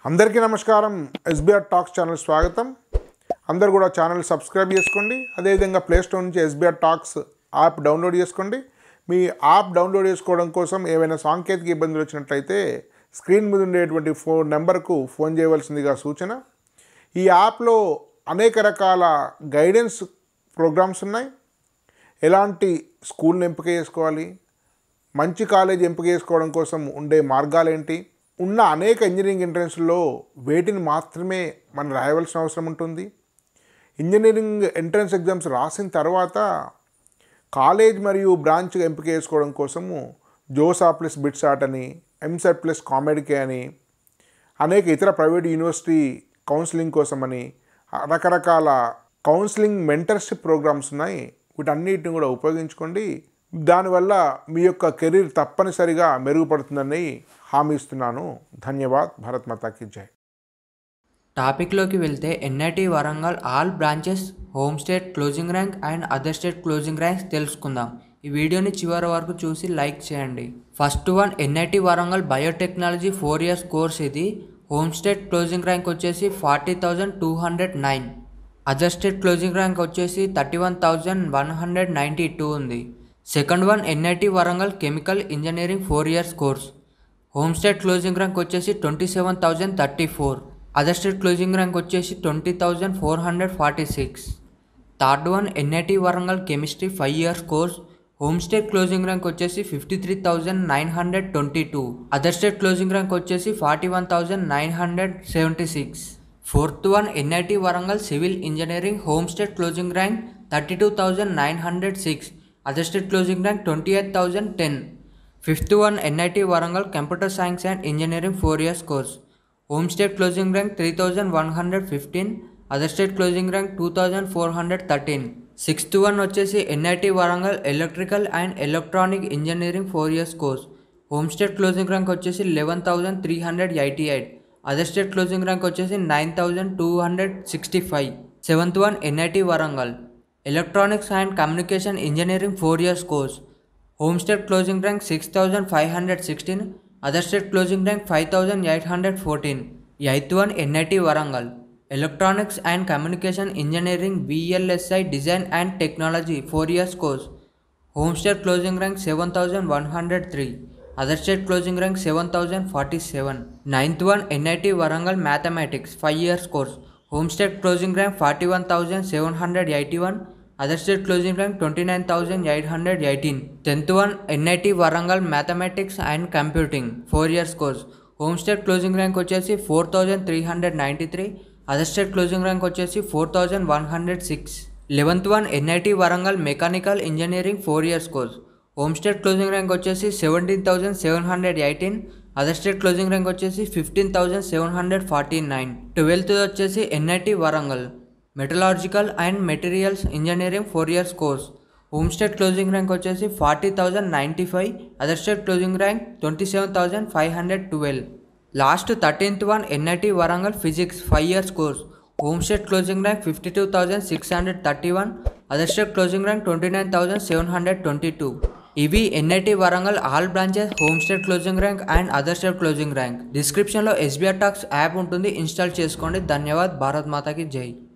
అందరికీ నమస్కారం SBR talks channel స్వాగతం అందరు కూడా ఛానల్ సబ్స్క్రైబ్ చేసుకోండి అదేవిధంగా ప్లేస్టోర్ నుంచి ఎస్బీఆర్ టాక్స్ యాప్ డౌన్లోడ్ చేసుకోండి మీ యాప్ డౌన్లోడ్ చేసుకోవడం కోసం ఏవైనా సాంకేతిక ఇబ్బందులు వచ్చినట్లయితే స్క్రీన్ మీద ఉండేటువంటి ఫోన్ నెంబర్కు ఫోన్ చేయవలసిందిగా సూచన ఈ యాప్లో అనేక రకాల గైడెన్స్ ప్రోగ్రామ్స్ ఉన్నాయి ఎలాంటి స్కూల్ని ఎంపిక చేసుకోవాలి మంచి కాలేజ్ ఎంపిక చేసుకోవడం కోసం ఉండే మార్గాలేంటి ఉన్న అనేక ఇంజనీరింగ్ ఎంట్రన్స్లో వేటిని మాత్రమే మనం రాయవలసిన అవసరం ఉంటుంది ఇంజనీరింగ్ ఎంట్రన్స్ ఎగ్జామ్స్ రాసిన తర్వాత కాలేజ్ మరియు బ్రాంచ్ ఎంపిక చేసుకోవడం కోసము జోసా ప్లస్ బిట్సాట్ అని ఎంసెట్ ప్లస్ కామెడికే అని అనేక ఇతర ప్రైవేట్ యూనివర్సిటీ కౌన్సిలింగ్ కోసమని రకరకాల కౌన్సిలింగ్ మెంటర్షిప్ ప్రోగ్రామ్స్ ఉన్నాయి వీటన్నిటిని కూడా ఉపయోగించుకోండి దానివల్ల మీ యొక్క కెరీర్ తప్పనిసరిగా మెరుగుపడుతుందని హామీ ఇస్తున్నాను ధన్యవాద్ భారత్ మాతాకి జై టాపిక్లోకి వెళ్తే NIT Warangal all branches home state closing rank and other state closing ranks తెలుసుకుందాం ఈ వీడియోని చివరి వరకు చూసి లైక్ చేయండి first one NIT Warangal biotechnology four years course ఇది హోమ్ స్టేట్ క్లోజింగ్ ర్యాంక్ వచ్చేసి forty thousand two hundred nine other state closing rank వచ్చేసి thirty one thousand one hundred ninety two ఉంది second one NIT Warangal chemical engineering four years course home state closing rank వచ్చేసి twenty seven thousand thirty four other state closing rank వచ్చేసి twenty thousand four hundred forty six third one NIT Warangal chemistry five years course home state closing rank వచ్చేసి fifty three thousand nine hundred twenty two other state closing rank వచ్చేసి forty one thousand nine hundred seventy six fourth one NIT Warangal civil engineering home state closing rank thirty two thousand nine hundred six other state closing rank twenty eight thousand ten fifth one NIT Warangal computer science and engineering four years course home state closing rank three thousand one hundred fifteen other state closing rank two thousand four hundred thirteen sixth one వచ్చేసి NIT Warangal electrical and electronic engineering four years course home state closing rank వచ్చేసి eleven thousand three hundred eighty eight other state closing rank వచ్చేసి nine thousand two hundred sixty five seventh one NIT Warangal electronics and communication engineering four years course home state closing rank six thousand five hundred sixteen other state closing rank five thousand eight hundred fourteen eighth one NIT Warangal electronics and communication engineering VLSI design and technology four years course home state closing rank seven thousand one hundred three other state closing rank seven thousand forty seven ninth one NIT Warangal mathematics five years course home state closing rank forty one thousand seven hundred eighty one other state closing rank twenty nine thousand eight hundred eighteen tenth one NIT Warangal mathematics and computing four years course home state closing rank వచ్చేసి four thousand three hundred ninety three other state closing rank వచ్చేసి four thousand one hundred six eleventh one NIT Warangal mechanical engineering four years course home state closing rank వచ్చేసి seventeen thousand seven hundred eighteen other state closing rank వచ్చేసి fifteen thousand seven hundred forty nine twelfth వచ్చేసి NIT Warangal metallurgical and materials engineering four years course home state closing rank వచ్చేసి forty thousand ninety five other state closing rank twenty seven thousand five hundred twelve last thirteenth one NIT Warangal physics five years course home state closing rank fifty two thousand six hundred thirty one other state closing rank twenty nine thousand seven hundred twenty two ఇవి NIT Warangal all branches home state closing rank and other state closing rank డిస్క్రిప్షన్లో SBR talks app ఉంటుంది install చేసుకోండి ధన్యవాద్ భారత్ మాతాకి జై